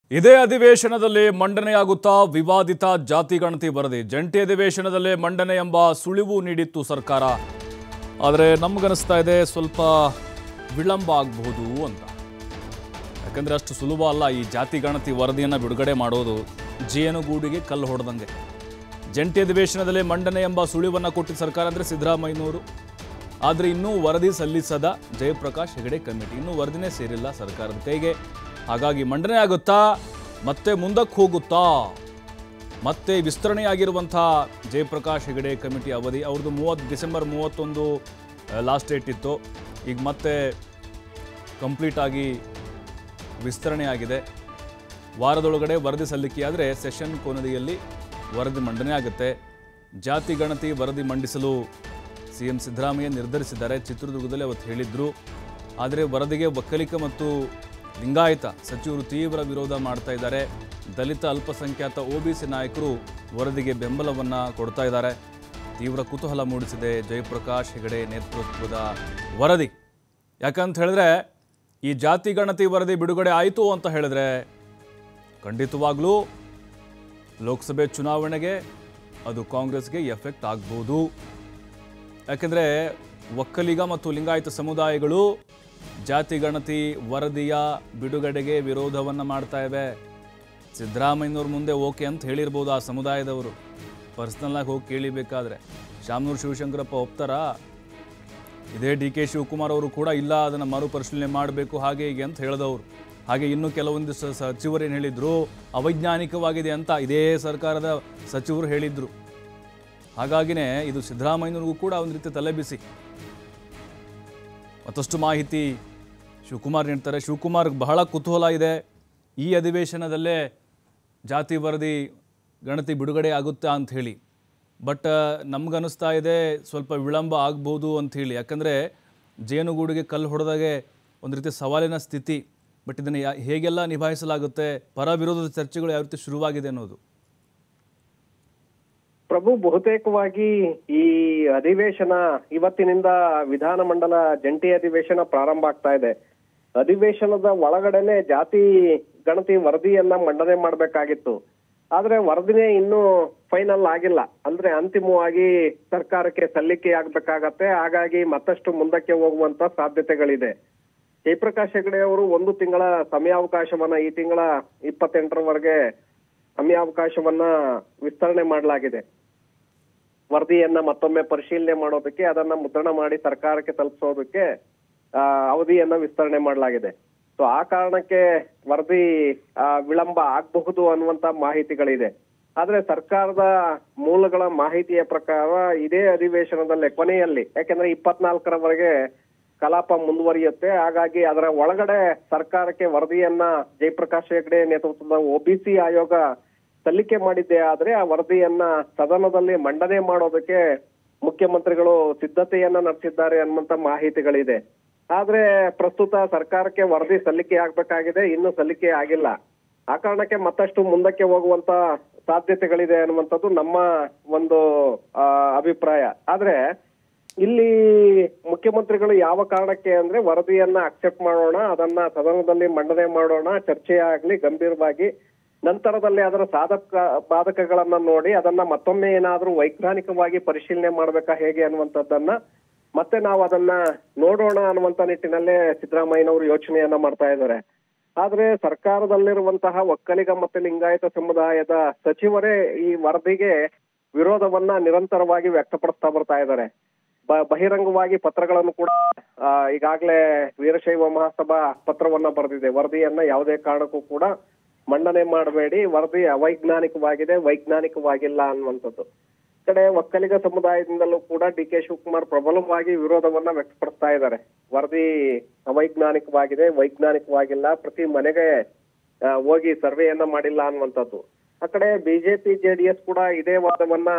ಇದೇ ಅಧಿವೇಶನದಲ್ಲಿ ಮಂಡನೆಯಾಗುತ್ತಾ ವಿವಾದಿತ ಜಾತಿ ಗಣತಿ ವರದಿ ಜಂಟಿ ಅಧಿವೇಶನದಲ್ಲೇ ಮಂಡನೆ ಎಂಬ ಸುಳಿವು ನೀಡಿತ್ತು ಸರ್ಕಾರ ಆದರೆ ನಮಗನಿಸ್ತಾ ಇದೆ ಸ್ವಲ್ಪ ವಿಳಂಬ ಆಗಬಹುದು ಅಂತ ಯಾಕಂದ್ರೆ ಅಷ್ಟು ಸುಲಭ ಅಲ್ಲ ಈ ಜಾತಿ ಗಣತಿ ವರದಿಯನ್ನು ಬಿಡುಗಡೆ ಮಾಡೋದು ಜೇನುಗೂಡಿಗೆ ಕಲ್ಲು ಹೊಡೆದಂಗೆ ಜಂಟಿ ಅಧಿವೇಶನದಲ್ಲೇ ಮಂಡನೆ ಎಂಬ ಸುಳಿವನ್ನು ಕೊಟ್ಟಿದ್ದ ಸರ್ಕಾರ ಅಂದರೆ ಸಿದ್ದರಾಮಯ್ಯನವರು ಆದರೆ ಇನ್ನೂ ವರದಿ ಸಲ್ಲಿಸದ ಜಯಪ್ರಕಾಶ್ ಹೆಗಡೆ ಕಮಿಟಿ ಇನ್ನೂ ವರದಿನೇ ಸೇರಿಲ್ಲ ಸರ್ಕಾರದ ಕೈಗೆ ಹಾಗಾಗಿ ಮಂಡನೆ ಆಗುತ್ತಾ ಮತ್ತೆ ಮುಂದಕ್ಕೆ ಹೋಗುತ್ತಾ ಮತ್ತೆ ವಿಸ್ತರಣೆಯಾಗಿರುವಂಥ ಜಯಪ್ರಕಾಶ್ ಹೆಗಡೆ ಕಮಿಟಿ ಅವಧಿ ಅವ್ರದ್ದು ಮೂವತ್ತು ಡಿಸೆಂಬರ್ ಮೂವತ್ತೊಂದು ಲಾಸ್ಟ್ ಡೇಟ್ ಇತ್ತು ಈಗ ಮತ್ತೆ ಕಂಪ್ಲೀಟ್ ಆಗಿ ವಿಸ್ತರಣೆ ಆಗಿದೆ ವಾರದೊಳಗಡೆ ವರದಿ ಸಲ್ಲಿಕೆಯಾದರೆ ಸೆಷನ್ ಕೊನೆಯಲ್ಲಿ ವರದಿ ಮಂಡನೆ ಆಗುತ್ತೆ ಜಾತಿ ಗಣತಿ ವರದಿ ಮಂಡಿಸಲು ಸಿ ಎಂ ಸಿದ್ದರಾಮಯ್ಯ ನಿರ್ಧರಿಸಿದ್ದಾರೆ ಚಿತ್ರದುರ್ಗದಲ್ಲಿ ಅವತ್ತು ಹೇಳಿದ್ರು ಆದರೆ ವರದಿಗೆ ಒಕ್ಕಲಿಗ ಮತ್ತು ಲಿಂಗಾಯತ ಸಚಿವರು ತೀವ್ರ ವಿರೋಧ ಮಾಡ್ತಾ ಇದ್ದಾರೆ ದಲಿತ ಅಲ್ಪಸಂಖ್ಯಾತ ಒ ಬಿ ಸಿ ನಾಯಕರು ವರದಿಗೆ ಬೆಂಬಲವನ್ನು ಕೊಡ್ತಾ ಇದ್ದಾರೆ ತೀವ್ರ ಕುತೂಹಲ ಮೂಡಿಸಿದೆ ಜಯಪ್ರಕಾಶ್ ಹೆಗಡೆ ನೇತೃತ್ವದ ವರದಿ ಯಾಕಂತ ಹೇಳಿದ್ರೆ ಈ ಜಾತಿ ಗಣತಿ ವರದಿ ಬಿಡುಗಡೆ ಆಯಿತು ಅಂತ ಹೇಳಿದ್ರೆ ಖಂಡಿತವಾಗ್ಲೂ ಲೋಕಸಭೆ ಚುನಾವಣೆಗೆ ಅದು ಕಾಂಗ್ರೆಸ್ಗೆ ಎಫೆಕ್ಟ್ ಆಗ್ಬೋದು ಯಾಕೆಂದರೆ ಒಕ್ಕಲಿಗ ಮತ್ತು ಲಿಂಗಾಯತ ಸಮುದಾಯಗಳು ಜಾತಿ ಗಣತಿ ವರದಿಯ ಬಿಡುಗಡೆಗೆ ವಿರೋಧವನ್ನು ಮಾಡ್ತಾ ಇವೆ ಸಿದ್ದರಾಮಯ್ಯನವ್ರ ಮುಂದೆ ಓಕೆ ಅಂತ ಹೇಳಿರ್ಬೋದು ಆ ಸಮುದಾಯದವರು ಪರ್ಸ್ನಲ್ಲಾಗಿ ಹೋಗಿ ಕೇಳಿಬೇಕಾದ್ರೆ ಶಾಮನೂರು ಶಿವಶಂಕರಪ್ಪ ಒಪ್ತಾರಾ ಇದೇ ಡಿ ಕೆ ಶಿವಕುಮಾರ್ ಅವರು ಕೂಡ ಇಲ್ಲ ಅದನ್ನು ಮರುಪರಿಶೀಲನೆ ಮಾಡಬೇಕು ಹಾಗೆ ಹೀಗೆ ಅಂತ ಹೇಳಿದವರು ಹಾಗೆ ಇನ್ನು ಕೆಲವೊಂದು ಸ- ಸಚಿವರು ಏನು ಹೇಳಿದ್ರು ಅವೈಜ್ಞಾನಿಕವಾಗಿದೆ ಅಂತ ಇದೇ ಸರ್ಕಾರದ ಸಚಿವರು ಹೇಳಿದ್ರು ಹಾಗಾಗಿನೇ ಇದು ಸಿದ್ದರಾಮಯ್ಯನವ್ರಿಗೂ ಕೂಡ ಒಂದು ರೀತಿ ತಲೆಬಿಸಿ ಮತ್ತಷ್ಟು ಮಾಹಿತಿ ಶಿವಕುಮಾರ್ ನೀಡ್ತಾರೆ ಶಿವಕುಮಾರ್ ಬಹಳ ಕುತೂಹಲ ಇದೆ ಈ ಅಧಿವೇಶನದಲ್ಲೇ ಜಾತಿ ವರದಿ ಗಣತಿ ಬಿಡುಗಡೆ ಆಗುತ್ತಾ ಅಂತ ಹೇಳಿ ಬಟ್ ನಮ್ಗನ್ನಿಸ್ತಾ ಇದೆ ಸ್ವಲ್ಪ ವಿಳಂಬ ಆಗ್ಬೋದು ಅಂತ ಹೇಳಿ ಯಾಕಂದರೆ ಜೇನುಗೂಡಿಗೆ ಕಲ್ಲು ಹೊಡೆದಾಗೆ ಒಂದು ರೀತಿ ಸವಾಲಿನ ಸ್ಥಿತಿ ಬಟ್ ಇದನ್ನು ಯಾ ಹೇಗೆಲ್ಲ ನಿಭಾಯಿಸಲಾಗುತ್ತೆ ಪರ ವಿರೋಧದ ಚರ್ಚೆಗಳು ಯಾವ ರೀತಿ ಶುರುವಾಗಿದೆ ಅನ್ನೋದು ಪ್ರಭು ಬಹುತೇಕವಾಗಿ ಈ ಅಧಿವೇಶನ ಇವತ್ತಿನಿಂದ ವಿಧಾನಮಂಡಲ ಜಂಟಿ ಅಧಿವೇಶನ ಪ್ರಾರಂಭ ಆಗ್ತಾ ಇದೆ ಅಧಿವೇಶನದ ಒಳಗಡೆನೆ ಜಾತಿ ಗಣತಿ ವರದಿಯನ್ನ ಮಂಡನೆ ಮಾಡ್ಬೇಕಾಗಿತ್ತು ಆದ್ರೆ ವರದಿನೇ ಇನ್ನೂ ಫೈನಲ್ ಆಗಿಲ್ಲ ಅಂದ್ರೆ ಅಂತಿಮವಾಗಿ ಸರ್ಕಾರಕ್ಕೆ ಸಲ್ಲಿಕೆ ಆಗ್ಬೇಕಾಗತ್ತೆ ಹಾಗಾಗಿ ಮತ್ತಷ್ಟು ಮುಂದಕ್ಕೆ ಹೋಗುವಂತ ಸಾಧ್ಯತೆಗಳಿದೆ ಜಯಪ್ರಕಾಶ್ ಹೆಗಡೆ ಅವರು ಒಂದು ತಿಂಗಳ ಸಮಯಾವಕಾಶವನ್ನ ಈ ತಿಂಗಳ ಇಪ್ಪತ್ತೆಂಟರವರೆಗೆ ಸಮಯಾವಕಾಶವನ್ನ ವಿಸ್ತರಣೆ ಮಾಡಲಾಗಿದೆ ವರದಿಯನ್ನ ಮತ್ತೊಮ್ಮೆ ಪರಿಶೀಲನೆ ಮಾಡೋದಕ್ಕೆ ಅದನ್ನ ಮುದ್ರಣ ಮಾಡಿ ಸರ್ಕಾರಕ್ಕೆ ತಲುಪಿಸೋದಕ್ಕೆ ಆ, ಅವಧಿಯನ್ನ ವಿಸ್ತರಣೆ ಮಾಡಲಾಗಿದೆ ಸೊ ಆ ಕಾರಣಕ್ಕೆ ವರದಿ ಆ, ವಿಳಂಬ ಆಗಬಹುದು ಅನ್ನುವಂತ ಮಾಹಿತಿಗಳಿದೆ ಆದ್ರೆ ಸರ್ಕಾರದ ಮೂಲಗಳ ಮಾಹಿತಿಯ ಪ್ರಕಾರ ಇದೇ ಅಧಿವೇಶನದಲ್ಲೇ ಕೊನೆಯಲ್ಲಿ ಯಾಕೆಂದ್ರೆ ಇಪ್ಪತ್ನಾಲ್ಕರವರೆಗೆ ಕಲಾಪ ಮುಂದುವರಿಯುತ್ತೆ ಹಾಗಾಗಿ ಅದರ ಒಳಗಡೆ ಸರ್ಕಾರಕ್ಕೆ ವರದಿಯನ್ನ ಜಯಪ್ರಕಾಶ್ ಹೆಗಡೆ ನೇತೃತ್ವದ ಒಬಿಸಿ ಆಯೋಗ ಸಲ್ಲಿಕೆ ಮಾಡಿದ್ದೆ ಆದ್ರೆ ಆ ವರದಿಯನ್ನ ಸದನದಲ್ಲಿ ಮಂಡನೆ ಮಾಡೋದಕ್ಕೆ ಮುಖ್ಯಮಂತ್ರಿಗಳು ಸಿದ್ಧತೆಯನ್ನ ನಡೆಸಿದ್ದಾರೆ ಅನ್ನುವಂತ ಮಾಹಿತಿಗಳಿದೆ ಆದ್ರೆ ಪ್ರಸ್ತುತ ಸರ್ಕಾರಕ್ಕೆ ವರದಿ ಸಲ್ಲಿಕೆ ಆಗ್ಬೇಕಾಗಿದೆ ಇನ್ನು ಸಲ್ಲಿಕೆ ಆಗಿಲ್ಲ ಆ ಕಾರಣಕ್ಕೆ ಮತ್ತಷ್ಟು ಮುಂದಕ್ಕೆ ಹೋಗುವಂತ ಸಾಧ್ಯತೆಗಳಿದೆ ಅನ್ನುವಂಥದ್ದು ನಮ್ಮ ಒಂದು ಆ, ಅಭಿಪ್ರಾಯ ಆದ್ರೆ ಇಲ್ಲಿ ಮುಖ್ಯಮಂತ್ರಿಗಳು ಯಾವ ಕಾರಣಕ್ಕೆ ಅಂದ್ರೆ ವರದಿಯನ್ನ ಅಕ್ಸೆಪ್ಟ್ ಮಾಡೋಣ ಅದನ್ನ ಸದನದಲ್ಲಿ ಮಂಡನೆ ಮಾಡೋಣ ಚರ್ಚೆ ಆಗ್ಲಿ ಗಂಭೀರವಾಗಿ ನಂತರದಲ್ಲಿ ಅದರ ಸಾಧಕ ಬಾಧಕಗಳನ್ನ ನೋಡಿ ಅದನ್ನ ಮತ್ತೊಮ್ಮೆ ಏನಾದ್ರೂ ವೈಜ್ಞಾನಿಕವಾಗಿ ಪರಿಶೀಲನೆ ಮಾಡ್ಬೇಕಾ ಹೇಗೆ ಅನ್ನುವಂಥದ್ದನ್ನ ಮತ್ತೆ ನಾವು ಅದನ್ನ ನೋಡೋಣ ಅನ್ನುವಂತ ನಿಟ್ಟಿನಲ್ಲೇ ಸಿದ್ದರಾಮಯ್ಯನವರು ಯೋಚನೆಯನ್ನ ಮಾಡ್ತಾ ಇದ್ದಾರೆ ಆದ್ರೆ ಸರ್ಕಾರದಲ್ಲಿರುವಂತಹ ಒಕ್ಕಲಿಗ ಮತ್ತೆ ಲಿಂಗಾಯತ ಸಮುದಾಯದ ಸಚಿವರೇ ಈ ವರದಿಗೆ ವಿರೋಧವನ್ನ ನಿರಂತರವಾಗಿ ವ್ಯಕ್ತಪಡಿಸ್ತಾ ಬರ್ತಾ ಇದ್ದಾರೆ ಬ- ಬಹಿರಂಗವಾಗಿ ಪತ್ರಗಳನ್ನು ಕೂಡ ಆ, ಈಗಾಗ್ಲೇ ವೀರಶೈವ ಮಹಾಸಭಾ ಪತ್ರವನ್ನ ಬರೆದಿದೆ ವರದಿಯನ್ನ ಯಾವುದೇ ಕಾರಣಕ್ಕೂ ಕೂಡ ಮಂಡನೆ ಮಾಡಬೇಡಿ ವರದಿ ಅವೈಜ್ಞಾನಿಕವಾಗಿದೆ ವೈಜ್ಞಾನಿಕವಾಗಿಲ್ಲ ಅನ್ನುವಂಥದ್ದು ಈ ಕಡೆ ಒಕ್ಕಲಿಗ ಸಮುದಾಯದಿಂದಲೂ ಕೂಡ ಡಿ ಕೆ ಶಿವಕುಮಾರ್ ಪ್ರಬಲವಾಗಿ ವಿರೋಧವನ್ನ ವ್ಯಕ್ತಪಡಿಸ್ತಾ ಇದ್ದಾರೆ ವರದಿ ಅವೈಜ್ಞಾನಿಕವಾಗಿದೆ ವೈಜ್ಞಾನಿಕವಾಗಿಲ್ಲ ಪ್ರತಿ ಮನೆಗೆ ಆ, ಹೋಗಿ ಸರ್ವೆಯನ್ನ ಮಾಡಿಲ್ಲ ಅನ್ನುವಂಥದ್ದು ಆ ಕಡೆ ಬಿಜೆಪಿ ಜೆಡಿಎಸ್ ಕೂಡ ಇದೇ ವಾದವನ್ನ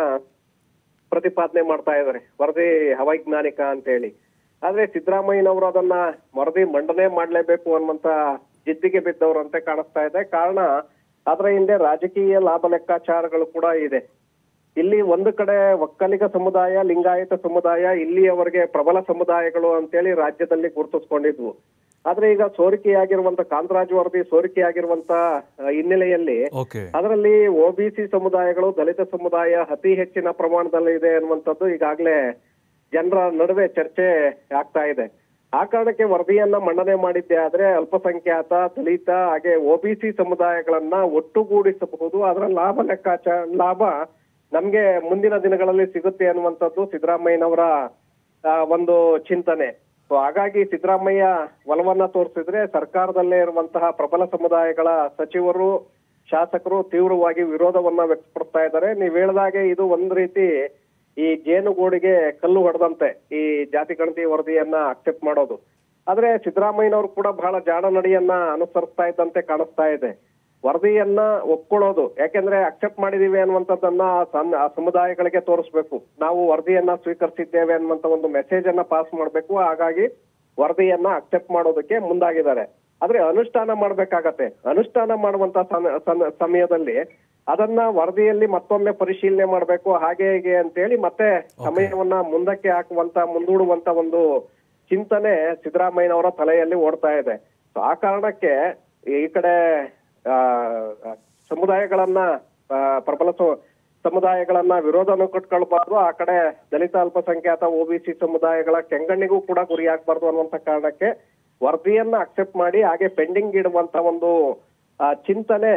ಪ್ರತಿಪಾದನೆ ಮಾಡ್ತಾ ಇದ್ದಾರೆ ವರದಿ ಅವೈಜ್ಞಾನಿಕ ಅಂತ ಹೇಳಿ ಆದ್ರೆ ಸಿದ್ದರಾಮಯ್ಯನವರು ಅದನ್ನ ವರದಿ ಮಂಡನೆ ಮಾಡ್ಲೇಬೇಕು ಅನ್ನುವಂತ ಜಿದ್ದಿಗೆ ಬಿದ್ದವರಂತೆ ಕಾಣಿಸ್ತಾ ಇದೆ ಕಾರಣ ಅದರ ಹಿಂದೆ ರಾಜಕೀಯ ಲಾಭ ಲೆಕ್ಕಾಚಾರಗಳು ಕೂಡ ಇದೆ ಇಲ್ಲಿ ಒಂದು ಕಡೆ ಒಕ್ಕಲಿಗ ಸಮುದಾಯ ಲಿಂಗಾಯತ ಸಮುದಾಯ ಇಲ್ಲಿಯವರೆಗೆ ಪ್ರಬಲ ಸಮುದಾಯಗಳು ಅಂತೇಳಿ ರಾಜ್ಯದಲ್ಲಿ ಗುರುತಿಸ್ಕೊಂಡಿದ್ವು ಆದ್ರೆ ಈಗ ಸೋರಿಕೆಯಾಗಿರುವಂತ ಕಾಂತರಾಜ್ ವರದಿ ಸೋರಿಕೆಯಾಗಿರುವಂತ ಆ, ಹಿನ್ನೆಲೆಯಲ್ಲಿ ಓಕೆ ಅದರಲ್ಲಿ ಒಬಿಸಿ ಸಮುದಾಯಗಳು ದಲಿತ ಸಮುದಾಯ ಅತಿ ಹೆಚ್ಚಿನ ಪ್ರಮಾಣದಲ್ಲಿ ಇದೆ ಅನ್ನುವಂಥದ್ದು ಈಗಾಗಲೇ ಜನರ ನಡುವೆ ಚರ್ಚೆ ಆಗ್ತಾ ಇದೆ ಆ ಕಾರಣಕ್ಕೆ ವರದಿಯನ್ನ ಮಂಡನೆ ಮಾಡಿದ್ದೆ ಆದ್ರೆ ಅಲ್ಪಸಂಖ್ಯಾತ ದಲಿತ ಹಾಗೆ ಒಬಿಸಿ ಸಮುದಾಯಗಳನ್ನ ಒಟ್ಟುಗೂಡಿಸಬಹುದು ಅದರ ಲಾಭ ಲೆಕ್ಕಾಚಾರ ಲಾಭ ನಮ್ಗೆ ಮುಂದಿನ ದಿನಗಳಲ್ಲಿ ಸಿಗುತ್ತೆ ಅನ್ನುವಂಥದ್ದು ಸಿದ್ದರಾಮಯ್ಯನವರ ಆ, ಒಂದು ಚಿಂತನೆ ಸೊ ಹಾಗಾಗಿ ಸಿದ್ದರಾಮಯ್ಯ ಒಲವನ್ನ ತೋರಿಸಿದ್ರೆ ಸರ್ಕಾರದಲ್ಲೇ ಇರುವಂತಹ ಪ್ರಬಲ ಸಮುದಾಯಗಳ ಸಚಿವರು ಶಾಸಕರು ತೀವ್ರವಾಗಿ ವಿರೋಧವನ್ನ ವ್ಯಕ್ತಪಡಿಸ್ತಾ ಇದ್ದಾರೆ ನೀವ್ ಹೇಳ್ದಾಗೆ ಇದು ಒಂದ್ ರೀತಿ ಈ ಜೇನುಗೂಡಿಗೆ ಕಲ್ಲು ಹೊಡೆದಂತೆ ಈ ಜಾತಿ ಗಣತಿ ವರದಿಯನ್ನ ಅಕ್ಸೆಪ್ಟ್ ಮಾಡೋದು ಆದ್ರೆ ಸಿದ್ದರಾಮಯ್ಯನವರು ಕೂಡ ಬಹಳ ಜಾಣ ನಡಿಯನ್ನ ಅನುಸರಿಸ್ತಾ ಇದ್ದಂತೆ ಕಾಣಿಸ್ತಾ ಇದೆ ವರದಿಯನ್ನ ಒಪ್ಕೊಳ್ಳೋದು ಯಾಕೆಂದ್ರೆ ಅಕ್ಸೆಪ್ಟ್ ಮಾಡಿದೀವಿ ಅನ್ನುವಂಥದ್ದನ್ನ ಆ ಸಣ್ಣ ಆ ಸಮುದಾಯಗಳಿಗೆ ತೋರಿಸ್ಬೇಕು ನಾವು ವರದಿಯನ್ನ ಸ್ವೀಕರಿಸಿದ್ದೇವೆ ಅನ್ನುವಂತ ಒಂದು ಮೆಸೇಜ್ ಅನ್ನ ಪಾಸ್ ಮಾಡ್ಬೇಕು ಹಾಗಾಗಿ ವರದಿಯನ್ನ ಅಕ್ಸೆಪ್ಟ್ ಮಾಡೋದಕ್ಕೆ ಮುಂದಾಗಿದ್ದಾರೆ ಆದ್ರೆ ಅನುಷ್ಠಾನ ಮಾಡ್ಬೇಕಾಗತ್ತೆ ಅನುಷ್ಠಾನ ಮಾಡುವಂತ ಸಮ- ಸಮ- ಸಮಯದಲ್ಲಿ ಅದನ್ನ ವರದಿಯಲ್ಲಿ ಮತ್ತೊಮ್ಮೆ ಪರಿಶೀಲನೆ ಮಾಡ್ಬೇಕು ಹಾಗೆ ಹೀಗೆ ಅಂತೇಳಿ ಮತ್ತೆ ಸಮಯವನ್ನ ಮುಂದಕ್ಕೆ ಹಾಕುವಂತ ಮುಂದೂಡುವಂತ ಒಂದು ಚಿಂತನೆ ಸಿದ್ದರಾಮಯ್ಯನವರ ತಲೆಯಲ್ಲಿ ಓಡ್ತಾ ಇದೆ ಸೊ ಆ ಕಾರಣಕ್ಕೆ ಈ ಕಡೆ ಆ, ಸಮುದಾಯಗಳನ್ನ ಆ, ಪ್ರಬಲ ಸ- ಸಮುದಾಯಗಳನ್ನ ವಿರೋಧನೂ ಕಟ್ಕೊಳ್ಬಾರ್ದು ಆ ಕಡೆ ದಲಿತ ಅಲ್ಪಸಂಖ್ಯಾತ ಒಬಿಸಿ ಸಮುದಾಯಗಳ ಕೆಂಗಣ್ಣಿಗೂ ಕೂಡ ಗುರಿ ಆಗ್ಬಾರ್ದು ಅನ್ನುವಂತ ಕಾರಣಕ್ಕೆ ವರದಿಯನ್ನ ಅಕ್ಸೆಪ್ಟ್ ಮಾಡಿ ಹಾಗೆ ಪೆಂಡಿಂಗ್ ಇಡುವಂತ ಒಂದು ಆ, ಚಿಂತನೆ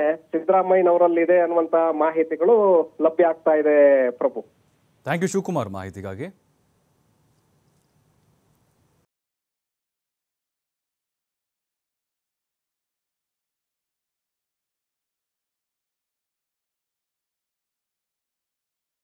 ಸಿದ್ದರಾಮಯ್ಯನವರಲ್ಲಿದೆ ಅನ್ನುವಂತ ಮಾಹಿತಿಗಳು ಲಭ್ಯ ಆಗ್ತಾ ಇದೆ ಪ್ರಭು ಥ್ಯಾಂಕ್ ಯು ಶಿವಕುಮಾರ್ ಮಾಹಿತಿಗಾಗಿ